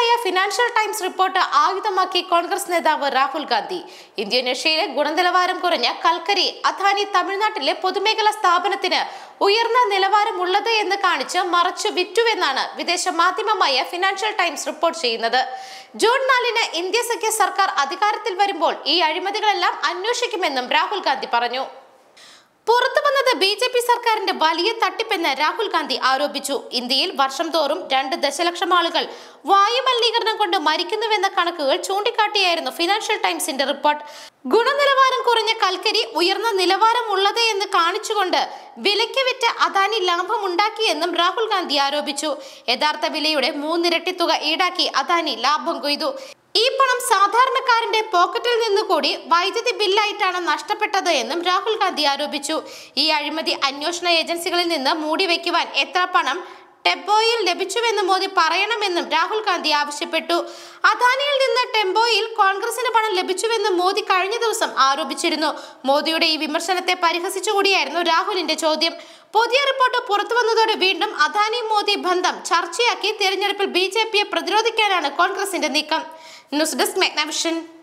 ചൂണ്ടിക്കാട്ടിയ Financial Times report ആയുധമാക്കി കോൺഗ്രസ് നേതാവ് രാഹുൽ ഗാന്ധി ഇന്തോനേഷ്യയിലെ ഗുണനിലവാരം കുറഞ്ഞ കൽക്കരി അദാനി തമിഴ്നാട്ടിലെ പൊതുമേഖലാ സ്ഥാപനത്തിന് ഉയർന്ന നിലവാരമുള്ളത് എന്ന് കാണിച്ച് മറച്ചു വിറ്റുവെന്നാണ് വിദേശ മാധ്യമമായ ഫിനാൻഷ്യൽ ടൈംസ് റിപ്പോർട്ട് ചെയ്യുന്നത് ജൂൺ നാലിന് ഇന്ത്യ സഖ്യ സർക്കാർ അധികാരത്തിൽ വരുമ്പോൾ ഈ അഴിമതികളെല്ലാം അന്വേഷിക്കുമെന്നും രാഹുൽ ഗാന്ധി പറഞ്ഞു പുറത്തു വന്നത് ബി ജെ പി സർക്കാരിന്റെ വലിയ തട്ടിപ്പെന്ന് രാഹുൽ ഗാന്ധി ആരോപിച്ചു ഇന്ത്യയിൽ വർഷം തോറും രണ്ട് ദശലക്ഷം ആളുകൾ വായു മലിനീകരണം കൊണ്ട് മരിക്കുന്നുവെന്ന കണക്കുകൾ ചൂണ്ടിക്കാട്ടിയായിരുന്നു ഫിനാൻഷ്യൽ ടൈംസിന്റെ റിപ്പോർട്ട് ഗുണനിലവാരം കുറഞ്ഞ കൽക്കരി ഉയർന്ന നിലവാരമുള്ളത് എന്ന് കാണിച്ചുകൊണ്ട് വിലയ്ക്ക് വിറ്റ് അദാനി ലാഭമുണ്ടാക്കിയെന്നും രാഹുൽ ഗാന്ധി ആരോപിച്ചു യഥാർത്ഥ വിലയുടെ മൂന്നിരട്ടി തുക ഈടാക്കി അദാനി ലാഭം കൊയ്തു ഈ പണം സാധാരണക്കാരന്റെ പോക്കറ്റിൽ നിന്നുകൂടി വൈദ്യുതി ബില്ലായിട്ടാണ് നഷ്ടപ്പെട്ടത് എന്നും രാഹുൽ ഗാന്ധി ആരോപിച്ചു ഈ അഴിമതി അന്വേഷണ ഏജൻസികളിൽ നിന്ന് മൂടിവെക്കുവാൻ എത്ര പണം ടെമ്പോയിൽ ലഭിച്ചുവെന്ന് മോദി പറയണമെന്നും രാഹുൽ ഗാന്ധി ആവശ്യപ്പെട്ടു അദാനിയിൽ നിന്ന് ടെമ്പോയിൽ കോൺഗ്രസിന് പണം ലഭിച്ചുവെന്ന് മോദി കഴിഞ്ഞ ദിവസം ആരോപിച്ചിരുന്നു മോദിയുടെ ഈ വിമർശനത്തെ പരിഹസിച്ചുകൂടിയായിരുന്നു രാഹുലിന്റെ ചോദ്യം പുതിയ റിപ്പോർട്ട് പുറത്തു വന്നതോടെ വീണ്ടും അദാനി മോദി ബന്ധം ചർച്ചയാക്കി തെരഞ്ഞെടുപ്പിൽ ബി ജെ പിയെ പ്രതിരോധിക്കാനാണ് കോൺഗ്രസിന്റെ നീക്കം ന്യൂസ് ഡെസ്ക് മെഗ്നാവിഷൻ